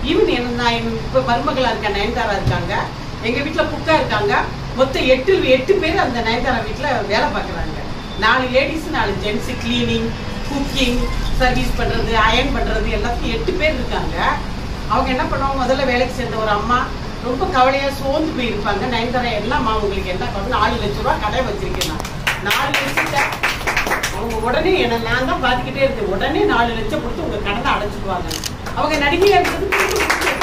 Even என்ன நான் என் இப்போ மருமகளா இருக்க நயன்தாரா இருக்காங்க எங்க வீட்ல குக்கா இருக்காங்க மொத்தம் எட்டு எட்டு பேர் அந்த நயன்தாரா வீட்ல வேலை பார்க்குறாங்க நாலு லேடிஸ் நாலு ஜென்ஸ் கிளீனிங் குக்கிங் சர்வீஸ் பண்றது அயன் பண்றது எல்லாத்தையும் எட்டு பேர் இருக்காங்க அவங்க என்ன பண்ணுவாங்க முதல்ல வேலைக்கு சேர்ந்த ஒரு அம்மா ரொம்ப கவலையா சோர்ந்து போயிருப்பாங்க நயன்தாரா என்னம்மா உங்களுக்கு என்ன பண்ணு நாலு லட்ச ரூபா கடை வச்சிருக்கேன் நான் நாலு லட்சத்தை அவங்க உடனே என்ன நான் தான் பார்த்துக்கிட்டே இருந்தேன் உடனே நாலு லட்சம் கொடுத்து உங்க கடனை அடைச்சிடுவாங்க அவங்க நடிகையா இருக்கிறது கொடுத்து கொடுத்து.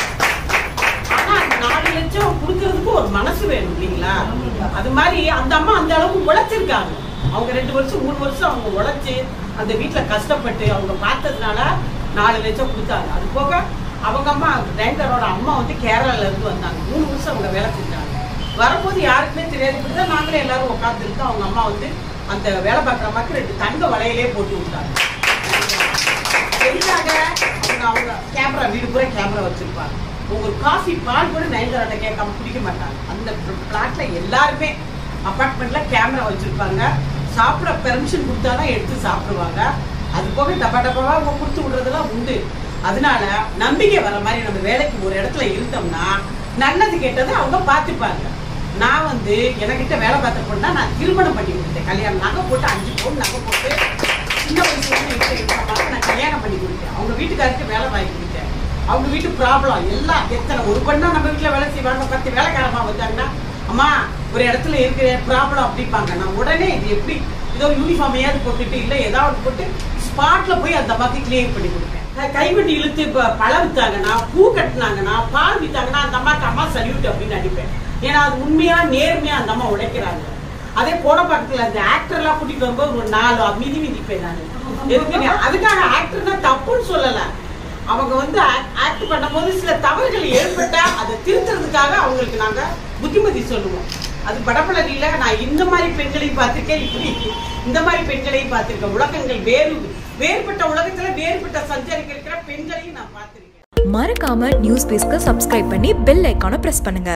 ஆனா அந்த நாலு லட்சம் கொடுக்கறதுக்கு ஒரு மனசு வேணும் இல்லைங்களா அது மாதிரி அந்த அம்மா அந்த அளவுக்கு உழைச்சிருக்காங்க அவங்க ரெண்டு வருஷம் மூணு வருஷம் அவங்க உழைச்சு அந்த வீட்டுல கஷ்டப்பட்டு அவங்க பார்த்ததுனால நாலு லட்சம் கொடுத்தாங்க அது போக அவங்க அம்மா டைரக்டரோட அம்மா வந்து கேரளால இருந்து வந்தாங்க மூணு வருஷம் அவங்க வேலை செஞ்சாங்க வரும்போது யாருக்குமே தெரியாது இப்படிதான் நாங்களே எல்லாரும் உட்காந்துருக்கு அவங்க அம்மா வந்து அந்த வேலை பார்க்குற அம்மாக்கு ரெண்டு தங்க வளையலே போட்டு விட்டாங்க எதுக்காக அவங்க அவங்க கேமரா வீடு பூரா கேமரா வச்சிருப்பாங்க ஒரு காஃபி பால் கூட நயன்தாராட்ட கேட்காம குடிக்க மாட்டாங்க அந்த பிளாட்ல எல்லாருமே அப்பார்ட்மெண்ட்ல கேமரா வச்சிருப்பாங்க சாப்பிட பெர்மிஷன் கொடுத்தாதான் எடுத்து சாப்பிடுவாங்க அது போக டப்பா டப்பாவா அவங்க கொடுத்து விடுறதெல்லாம் உண்டு அதனால நம்பிக்கை வர மாதிரி நம்ம வேலைக்கு ஒரு இடத்துல இருந்தோம்னா நல்லது கெட்டது அவங்க பார்த்துப்பாங்க நான் வந்து எனக்கிட்ட வேலை பார்த்த பொண்ணா நான் திருமணம் பண்ணி கொடுத்தேன் கல்யாணம் நகை போட்டு அஞ்சு பவுன் நகை போட்டு சின்ன வயசுல இருந்து என்கிட்ட இருக்கிறவங்க நான் கல்யாணம் பண்ணி கொடுத்தேன் அவங்க வீட்டுக்காருக்கு வேலை வாங்கி கொடுத்தேன் அவங்க வீட்டு ப்ராப்ளம் எல்லாம் எத்தனை ஒரு பெண்ணா நம்ம வீட்டுல வேலை செய்வாங்க பத்து வேலைக்காரமா வந்தாங்கன்னா அம்மா ஒரு இடத்துல இருக்கிற ப்ராப்ளம் அப்படிப்பாங்க நான் உடனே இது எப்படி ஏதோ யூனிஃபார்மையாவது போட்டுட்டு இல்லை ஏதாவது போட்டு ஸ்பாட்ல போய் அந்த அம்மாக்கு கிளியர் பண்ணி கொடுப்பேன் க- கைவண்டி இழுத்து இப்போ பழம் வித்தாங்கன்னா பூ கட்டினாங்கன்னா பால் வித்தாங்கன்னா அந்த அம்மாக்கு அம்மா சல்யூட் அப்படின்னு அடிப்பேன் ஏன்னா அது உண்மையா நேர்மையா அந்த அம்மா உழைக்கிறாங்க அதே போட பக்கத்துல அந்த ஆக்டர் எல்லாம் கூட்டிட்டு வரும்போது ஒரு நாலு மிதி மிதிப்பேன் நான் எதுக்குன்னு அதுக்காக ஆக்டர்னா தப்புன்னு சொல்லல அவங்க வந்து ஆக்ட் பண்ணும்போது சில தவறுகள் ஏற்பட்டா அதை திருத்துறதுக்காக அவங்களுக்கு நாங்க புத்திமதி சொல்லுவோம் அது படப்படல நான் இந்த மாதிரி பெண்களையும் பார்த்திருக்கேன் இப்படி இந்த மாதிரி பெண்களையும் பார்த்திருக்கேன் உலகங்கள் வேறு வேறுபட்ட உலகத்துல வேறுபட்ட சஞ்சரிக்க இருக்கிற பெண்களையும் நான் பார்த்திருக்கேன் மறக்காம நியூஸ் பேஸ்க்கு சப்ஸ்கிரைப் பண்ணி பெல் ஐக்கானை பிரஸ் பண்ணுங்க